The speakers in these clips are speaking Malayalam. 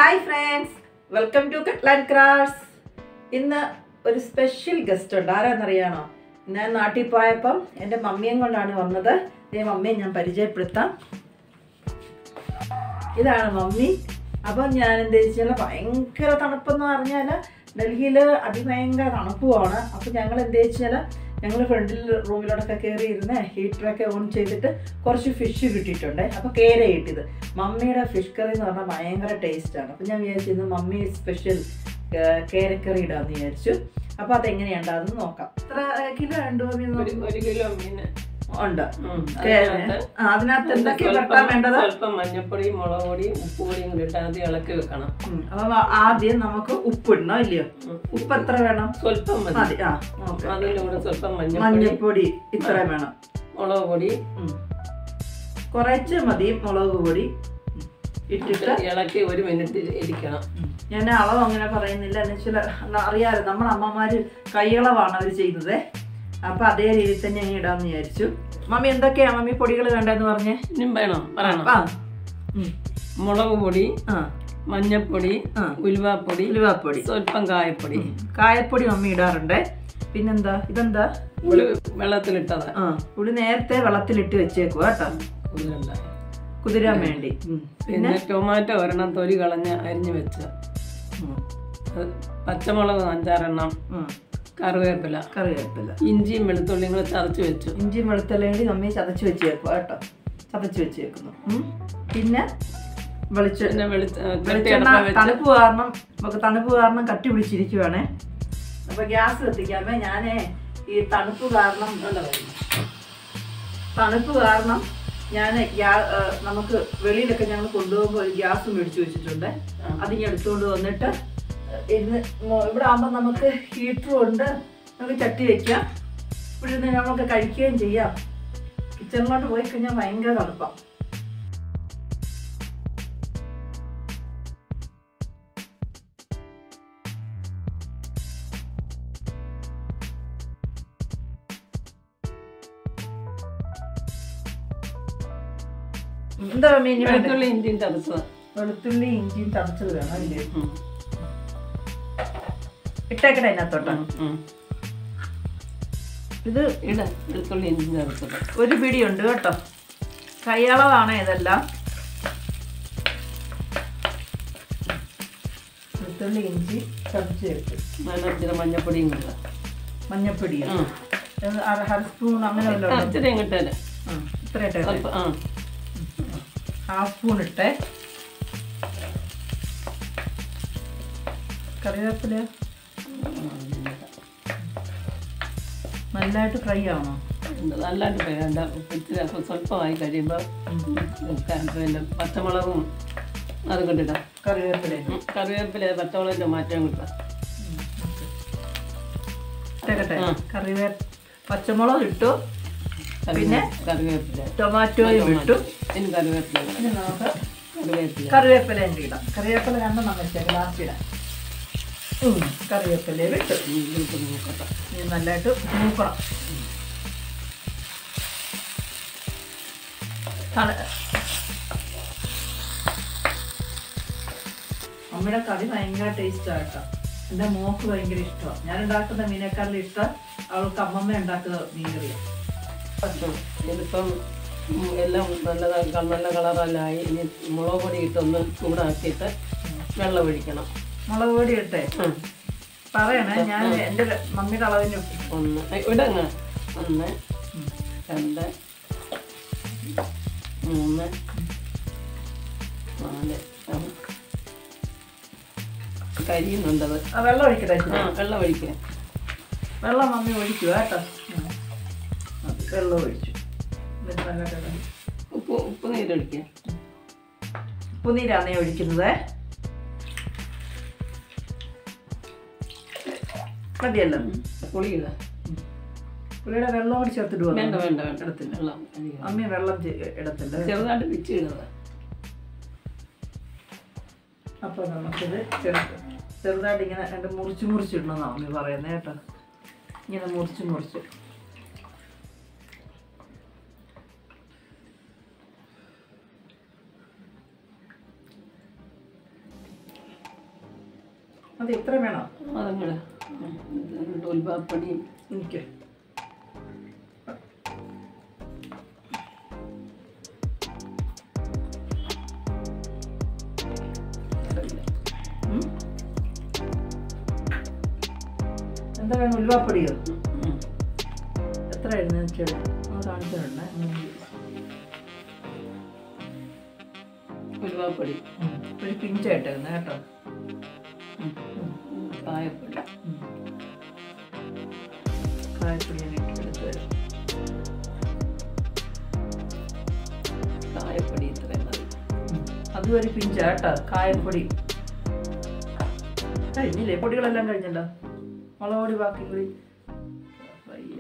ഹായ് ഫ്രണ്ട്സ് വെൽക്കം ടു കട്ട്ലാൻ ക്രാഫ്റ്റ്സ് ഇന്ന് ഒരു സ്പെഷ്യൽ ഗസ്റ്റ് ഉണ്ട് ആരാന്നറിയാണോ ഞാൻ നാട്ടിൽ പോയപ്പം എൻ്റെ മമ്മിയും കൊണ്ടാണ് വന്നത് ഈ മമ്മിയെ ഞാൻ പരിചയപ്പെടുത്താം ഇതാണ് മമ്മി അപ്പം ഞാൻ എന്താ വെച്ചാൽ ഭയങ്കര തണുപ്പെന്ന് പറഞ്ഞാൽ ഡൽഹിയിൽ അതിഭയങ്കര തണുപ്പുമാണ് അപ്പം ഞങ്ങൾ എന്താ വെച്ചാൽ ഞങ്ങൾ ഫ്രണ്ടിൽ റൂമിലോടൊക്കെ കയറി ഇരുന്ന് ഹീറ്ററൊക്കെ ഓൺ ചെയ്തിട്ട് കുറച്ച് ഫിഷ് കിട്ടിയിട്ടുണ്ട് അപ്പോൾ കേര കിട്ടിയത് മമ്മിയുടെ ഫിഷ് കറി എന്ന് പറഞ്ഞാൽ ഭയങ്കര ടേസ്റ്റാണ് അപ്പം ഞാൻ വിചാരിച്ചു ഇന്ന് മമ്മി സ്പെഷ്യൽ കേരക്കറി ഇടാന്ന് വിചാരിച്ചു അപ്പോൾ അതെങ്ങനെയുണ്ടാകുന്നു നോക്കാം എത്ര കിലോ ഉണ്ട് മമ്മി എന്ന് ഒരു ഒരു കിലോ മീൻ ഉണ്ട് ഉം. കേര. അതിനകത്ത് ആ, അതിനകത്ത് എന്തൊക്കെയാ സ്വല്പം- വെട്ടാൻ വേണ്ടത് സ്വല്പം മഞ്ഞപ്പൊടിയും മുളക് പൊടിയും ഉപ്പ് പൊടിയും കൂടി ഇട്ട് ആദ്യം ഇളക്കി വെക്കണം ഉം. അപ്പൊ ആദ്യം നമുക്ക് ഉപ്പിടണം ഇല്ലയോ ഉം. ഉപ്പ് എത്ര വേണം സ്വല്പം മതി മതി ആ ഓക്കെ അതിൻ്റെ കൂടെ സ്വല്പം മഞ്ഞപ്പൊടി മഞ്ഞപ്പൊടി ഇത്ര വേണം മുളക് പൊടി ഉം. കുറച്ച് മതി മുളക് പൊടി ഉം. ഇട്ടിട്ട് ഇളക്കി ഒരു മിനിറ്റ് ഇരിക്കണം ഉം. ഞാൻ അളവ് അങ്ങനെ പറയുന്നില്ല എന്ന് വെച്ചാൽ അറിയാലോ നമ്മുടെ അമ്മമാര് കൈയളവാണ് അവർ ചെയ്യുന്നത് അപ്പൊ അതേ രീതിയിൽ തന്നെ അങ്ങ് ഇടാന്ന് വിചാരിച്ചു മമ്മി എന്തൊക്കെയാ മമ്മി പൊടികൾ വേണ്ടതെന്ന് പറഞ്ഞേ ഇനിയും വേണോ പറയണം ആ ഉം. മുളക് പൊടി ആ മഞ്ഞപ്പൊടി ആ. ഉലുവാപ്പൊടി ഉലുവാപ്പൊടി സ്വല്പം കായപ്പൊടി കായപ്പൊടി മമ്മി ഇടാറുണ്ട് പിന്നെന്താ ഇതെന്താ പുളി വെള്ളത്തിലിട്ടതാ ആ പുളി നേരത്തെ വെള്ളത്തിലിട്ട് വെച്ചേക്കുക കേട്ടോ കുതിരണ്ട കുതിരാൻ വേണ്ടി ഉം. പിന്നെ ടൊമാറ്റോ ഒരെണ്ണം തൊലി കളഞ്ഞ് അരിഞ്ഞ് വെച്ച ഉം. പച്ചമുളക് അഞ്ചാറെണ്ണം ഉം. കറിവേപ്പില കറിവേപ്പില ഇഞ്ചിയും വെളുത്തുള്ളിയും കൂടെ ചതച്ച് വെച്ചു ഇഞ്ചി വെളുത്തുള്ളിയും കൂടി നമ്മി ചതച്ച് വെച്ചേക്കുക കേട്ടോ ചതച്ച് വെച്ചേക്കുന്നു ഉം. പിന്നെ വെളിച്ച പിന്നെ വെളിച്ച വെളിച്ചെണ്ണ ചട്ടിയടപ്പ വെച്ച് തണുപ്പ് കാരണം നമുക്ക് തണുപ്പ് കാരണം കട്ടി പിടിച്ചിരിക്കുവാണേ അപ്പൊ ഗ്യാസ് കത്തിക്കാമേ ഞാനേ ഈ തണുപ്പ് കാരണം തണുപ്പ് കാരണം ഞാൻ നമുക്ക് വെളിയിലൊക്കെ ഞങ്ങൾ കൊണ്ടുപോകുമ്പോൾ ഒരു ഗ്യാസ് മേടിച്ചു വെച്ചിട്ടുണ്ട് അതിങ്ങ് എടുത്തുകൊണ്ട് വന്നിട്ട് ഇന്ന് മോ- ഇവിടെ ആകുമ്പോൾ നമുക്ക് ഹീറ്ററും ഉണ്ട് നമുക്ക് ചട്ടി വെക്കാം ഇവിടെ നിന്ന് നമുക്ക് കഴിക്കുകയും ചെയ്യാം കിച്ചണിലോട്ട് പോയി കഴിഞ്ഞാൽ ഭയങ്കര തണുപ്പാണ് എന്താ മീൻ വേണ്ടത് വെളുത്തുള്ളി ഇഞ്ചിയും ചതച്ചത് വെളുത്തുള്ളി ഇഞ്ചിയും ചതച്ചത് വേണം അല്ലേ ഇട്ടേക്കട്ടെ അതിനകത്തോട്ട് ഇത് ഇട വെളുത്തുള്ളി ഇഞ്ചിയും ചതച്ചത് ഒരു പിടിയുണ്ട് കേട്ടോ കൈയളവാണ് ഇതെല്ലാം വെളുത്തുള്ളി ഇഞ്ചി ചതച്ച് വെക്കും നല്ല ഇച്ചിരി മഞ്ഞപ്പൊടിയും കൂടെ മഞ്ഞപ്പൊടി ഉം. അര സ്പൂൺ അങ്ങനെ ആ, വല്ലതും ഇച്ചിരി ഇങ്ങോട്ടേ ഇത്ര ഇട്ടേ സ്വല്പം ആ ഹാഫ് സ്പൂൺ ഇട്ടേ കറിവേപ്പില നല്ലതായിട്ട് ഫ്രൈ ആവണോ ഉണ്ട്. നല്ലതായിട്ട് വേണ്ട ഇച്ചിരി അപ്പൊ സ്വല്പമായി കഴിയുമ്പോൾ പിന്നെ പച്ചമുളകും അത് കൊണ്ടിടാം കറിവേപ്പില ഉം. കറിവേപ്പില പച്ചമുളകിൻ്റെ മാറ്റം കിട്ടാം ഇട്ടേക്കട്ടെ ആ. കറിവേ പച്ചമുളക് ഇട്ടു പിന്നെ കറിവേപ്പില ടൊമാറ്റോയും ഇട്ടു ഇനി കറിവേപ്പില ഇടാം. ഇനി നമുക്ക് കറിവേപ്പില കറിവേപ്പില ഉണ്ട് ഇടാം കറിവേപ്പില രണ്ടെണ്ണം വെച്ചേക്ക് ലാസ്റ്റ് ഇടാം ഉം, കറിവേപ്പില ഇട്ടു ഉം, ഇതിലിട്ട് നോക്കട്ടെ ഇനി നല്ലതായിട്ട് മൂക്കണം തണ- അമ്മയുടെ കറി ഭയങ്കര ടേസ്റ്റാണ് കേട്ടോ എൻ്റെ മോക്ക് ഭയങ്കര ഇഷ്ടമാണ് ഞാൻ ഉണ്ടാക്കുന്ന മീനേക്കാളിൽ ഇഷ്ടം അവൾക്ക് അമ്മമ്മ ഉണ്ടാക്കുന്ന മീൻ കറിയാണ് പറ്റും ഇതിപ്പം ഉം, എല്ലാം നല്ലതായി നല്ല കളറെല്ലാമായി ഇനി മുളക് പൊടി ഇട്ടൊന്ന് ചൂടാക്കിയിട്ട് വെള്ളം ഒഴിക്കണം മുളക് പൊടി ഇട്ടേ ഉം. പറയണേ ഞാൻ എൻ്റെ മമ്മിയുടെ അളവിന് ഒന്ന് ഏ, ഇടങ്ങ് ഒന്ന് രണ്ട് മൂന്ന് നാല് ആ. കരിയുന്നുണ്ടത് ആ, വെള്ളം ഒഴിക്കട്ടെ ആ വെള്ളം ഒഴിക്കുക വെള്ളം മമ്മി ഒഴിക്കുക കേട്ടോ ഉം. അത് വെള്ളം ഒഴിച്ചു എന്നിട്ട് നല്ലതായിട്ട് ഇളക്കി. ഉപ്പ് ഉപ്പ് നീരൊഴിക്കുക ഉപ്പുനീരാണ് ഞാൻ ഒഴിക്കുന്നത് മതിയല്ലോ പുളിയില്ല പുള്ളിയുടെ വെള്ളം കൂടി ചേർത്തിട്ട് വേണ്ട വേണ്ട വേണ്ട ഇടത്തില്ല വെള്ളം അധികം. അമ്മി വെള്ളം ചെ- ഇടത്തില്ല ചെറുതായിട്ട് പിച്ച് ഇടുക അപ്പൊ നമുക്കിത് ചെറു ചെറുതായിട്ട് ഇങ്ങനെ രണ്ട് മുറിച്ച് മുറിച്ചിടണമെന്നാണ് അമ്മി പറയുന്നത് കേട്ടോ ഇങ്ങനെ മുറിച്ച് മുറിച്ച് അത് എത്ര വേണം അതങ്ങനെ ഉൽപാപ്പടിയും എനിക്ക് ഉം? എന്താ വേണം ഉലുവാപ്പൊടിയോ എത്ര എഴുന്നേറ്റ് ഒന്ന് കാണിച്ചിട്ടുണ്ട് ഉൽപാപ്പടി ഒരു പിഞ്ചായിട്ടായിരുന്നു കേട്ടോ കായപ്പൊടി കായപ്പൊടി ഞാൻ ഇട്ടെടുത്ത് തരാം കായപ്പൊടി ഇത്രയും മതി അതും ഒരു പിഞ്ചാട്ടോ കായപ്പൊടി കഴിഞ്ഞില്ലേ പൊടികളെല്ലാം കഴിഞ്ഞല്ലോ മുളക് പൊടി ബാക്കി കൂടി പയ്യെ.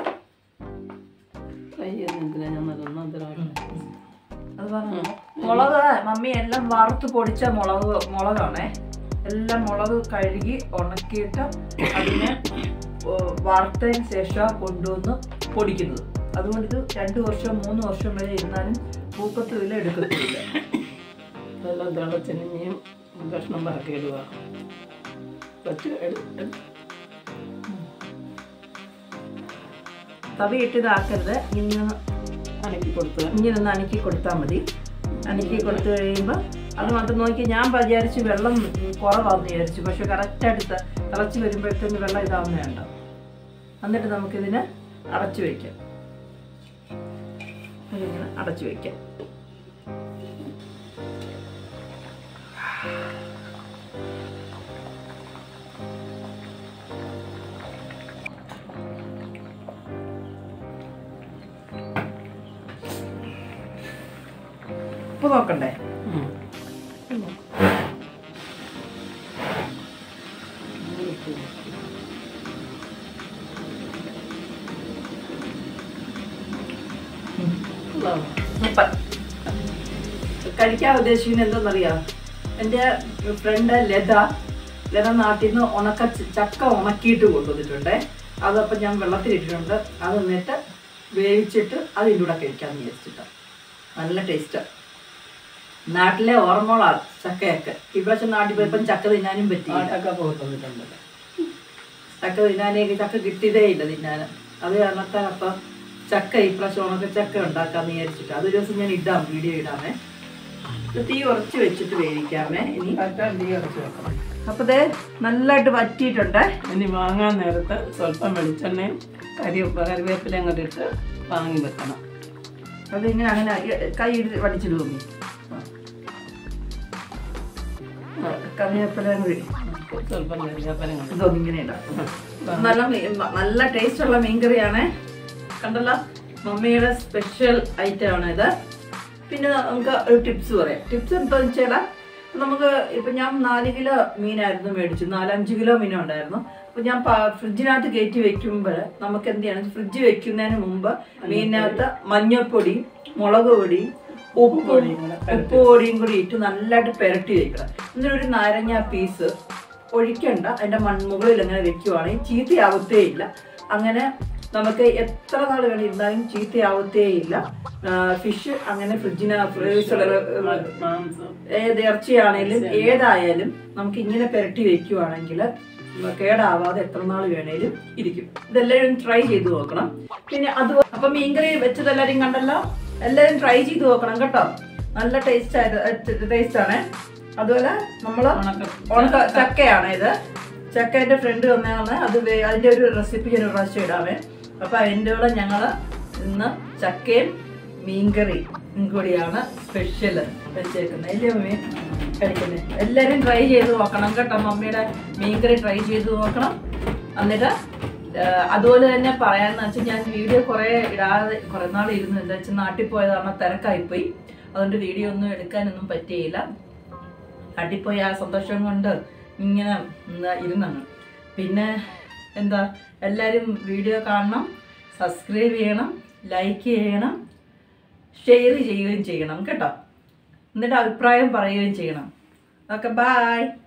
ഫ്രൈ ചെയ്ത് എന്തിനാ ഞാൻ നല്ല ഒന്നാന്തരമായിട്ട് അത് പറഞ്ഞു മുളക് മമ്മി എല്ലാം വറുത്ത് പൊടിച്ച മുളക് മുളകാണേ എല്ലാം മുളക് കഴുകി ഉണക്കിയിട്ട് അതിനെ ഓ, വറുത്തതിന് ശേഷം കൊണ്ടുവന്ന് പൊടിക്കുന്നത് അതുകൊണ്ട് ഇത് രണ്ട് വർഷം മൂന്ന് വർഷം വരെ ഇരുന്നാലും പൂക്കത്തുമില്ല എടുക്കത്തുമില്ല എല്ലാം തിളച്ചതിന് ഇനിയും കഷ്ണം പറക്കി ഇടുക കുറച്ച് എടു- എടു- തവിയിട്ട് ഇതാക്കരുത് ഇങ്ങനെ അനക്കി കൊടുത്ത് ഇങ്ങനെ ഒന്ന് അനക്കി കൊടുത്താൽ മതി അനക്കി കൊടുത്തു കഴിയുമ്പോൾ അത് മാത്രം നോക്കി ഞാൻ വിചാരിച്ച് വെള്ളം കുറവാന്ന് വിചാരിച്ചു പക്ഷെ കറക്റ്റായിട്ട് ത- തിളച്ച് വരുമ്പോഴത്തേന് വെള്ളം ഇതാവുന്ന വേണ്ട എന്നിട്ട് നമുക്കിതിനെ അടച്ചു വയ്ക്കാം ഇതിങ്ങനെ അടച്ചു വയ്ക്കാം ഉപ്പ് നോക്കണ്ടേ ഉം. ഉള്ളതാണോ? സൂപ്പർ കഴിക്കാൻ ഉദ്ദേശിക്കുന്നത് എന്തെന്നറിയാം എൻ്റെ ഫ്രണ്ട് ലത ലത നാട്ടിൽ നിന്ന് ഉണക്ക ച- ചക്ക ഉണക്കിയിട്ട് കൊണ്ടുവന്നിട്ടുണ്ട് അതപ്പം ഞാൻ വെള്ളത്തിലിട്ടിട്ടുണ്ട് അത് എന്നിട്ട് വേവിച്ചിട്ട് അതിൻ്റെ കൂടെ കഴിക്കാമെന്ന് വിചാരിച്ചിട്ട് നല്ല ടേസ്റ്റാണ് നാട്ടിലെ ഓർമ്മകളാണ് ചക്കയൊക്കെ ഈ പ്രാവശ്യം നാട്ടിൽ പോയപ്പം ചക്ക തിന്നാനും പറ്റിയില്ല ആട്ടൊക്കെ പോകുന്നുണ്ടല്ലോ ചക്ക തിന്നാനേ ചക്ക കിട്ടിയതേ ഇല്ല തിന്നാൻ അത് കാരണത്താൽ അപ്പം ചക്ക ഇപ്രാവശ്യം ഉണക്ക ചക്ക ഉണ്ടാക്കാന്ന് വിചാരിച്ചിട്ട് അതൊരു ദിവസം ഞാൻ ഇടാം വീഡിയോ ഇടാമേ ഇത് തീ ഉറച്ച് വെച്ചിട്ട് വേവിക്കാമേ ഇനി കാറ്റാൻ തീ അടച്ച് വെക്കണം അപ്പൊ ദേ നല്ലതായിട്ട് വറ്റിയിട്ടുണ്ട് ഇനി വാങ്ങാൻ നേരത്ത് സ്വല്പം വെളിച്ചെണ്ണയും കരി കറിവേപ്പിലയും കൂടി ഇട്ട് വാങ്ങി വെക്കണം അതിങ്ങനെ അങ്ങനെ ഇ- കൈ ഇട്ട് വടിച്ചിടും കറിവേപ്പില കൂടി സ്വല്പം കറിവേപ്പിലയും കൂടി ഇതൊന്നും ഇങ്ങനെ ഇടാം നല്ല മീ- നല്ല ടേസ്റ്റ് ഉള്ള മീൻകറിയാണ് കണ്ടല്ലോ മമ്മിയുടെ സ്പെഷ്യൽ ഐറ്റം ആണ് ഇത് പിന്നെ നമുക്ക് ഒരു ടിപ്സ് പറയാം ടിപ്സ് എന്താണെന്ന് വെച്ചാൽ നമുക്ക് ഇപ്പം ഞാൻ നാല് കിലോ മീനായിരുന്നു മേടിച്ചു നാലഞ്ച് കിലോ മീൻ ഉണ്ടായിരുന്നു അപ്പം ഞാൻ പ- ഫ്രിഡ്ജിനകത്ത് കയറ്റി വെക്കുമ്പോൾ നമുക്ക് എന്ത് ചെയ്യണം ഫ്രിഡ്ജ് വെക്കുന്നതിന് മുമ്പ് മീനിനകത്ത് മഞ്ഞൾപ്പൊടിയും മുളക് പൊടിയും ഉപ്പും ഉപ്പ് പൊടിയും കൂടി ഇട്ട് നല്ലതായിട്ട് പെരട്ടി വെക്കണം എന്നിട്ട് ഒരു നാരങ്ങ പീസ് ഒഴിക്കണ്ട അതിന്റെ മൺമുകളിൽ അങ്ങനെ വെക്കുവാണെങ്കിൽ ചീത്തയാവത്തേ ഇല്ല അങ്ങനെ നമുക്ക് എത്ര നാൾ വേണം ഇരുന്നാലും ചീത്തയാവത്തേ ഇല്ല ഫിഷ് അങ്ങനെ ഫ്രിഡ്ജിന് ഫ്രീസറിൽ മാംസം ഏത് ഇറച്ചിയാണേലും ഏതായാലും നമുക്ക് ഇങ്ങനെ പെരട്ടി വെക്കുവാണെങ്കിൽ കേടാവാതെ എത്ര നാൾ വേണേലും ഇരിക്കും ഇതെല്ലാവരും ട്രൈ ചെയ്ത് നോക്കണം പിന്നെ അത് അപ്പൊ മീൻകറി വെച്ചത് എല്ലാവരും കണ്ടല്ലോ എല്ലാവരും ട്രൈ ചെയ്ത് നോക്കണം കേട്ടോ നല്ല ടേസ്റ്റ് ആയത് ടേസ്റ്റ് ആണ് അതുപോലെ നമ്മള് ഉണക്ക ഉണക്ക ചക്കയാണ് ഇത് ചക്ക എൻ്റെ ഫ്രണ്ട് തന്നെയാണ് അത് വേ- അതിന്റെ ഒരു റെസിപ്പി ഞാൻ ഒരു പ്രാവശ്യം ഇടാമേ അപ്പൊ അതിൻ്റെ കൂടെ ഞങ്ങള് ഇന്ന് ചക്കയും മീൻകറി കൂടിയാണ് സ്പെഷ്യൽ വെച്ചേക്കുന്നത് അല്ലേ മമ്മി കഴിക്കുന്നത് എല്ലാവരും ട്രൈ ചെയ്ത് നോക്കണം കേട്ടോ മമ്മിയുടെ മീൻകറി ട്രൈ ചെയ്ത് നോക്കണം എന്നിട്ട് ആ, അതുപോലെ തന്നെ പറയാന്ന് വെച്ചാൽ ഞാൻ വീഡിയോ കുറേ ഇടാതെ കുറേ നാൾ ഇരുന്നു എന്താ വെച്ചാൽ നാട്ടിൽ പോയത് കാരണം തിരക്കായിപ്പോയി അതുകൊണ്ട് വീഡിയോ ഒന്നും എടുക്കാനൊന്നും പറ്റിയില്ല നാട്ടിൽ പോയി ആ സന്തോഷം കൊണ്ട് ഇങ്ങനെ എന്താ ഇരുന്നാണ് പിന്നെ എന്താ എല്ലാവരും വീഡിയോ കാണണം സബ്സ്ക്രൈബ് ചെയ്യണം ലൈക്ക് ചെയ്യണം ഷെയർ ചെയ്യുകയും ചെയ്യണം കേട്ടോ എന്നിട്ട് അഭിപ്രായം പറയുകയും ചെയ്യണം ഓക്കെ ബായ്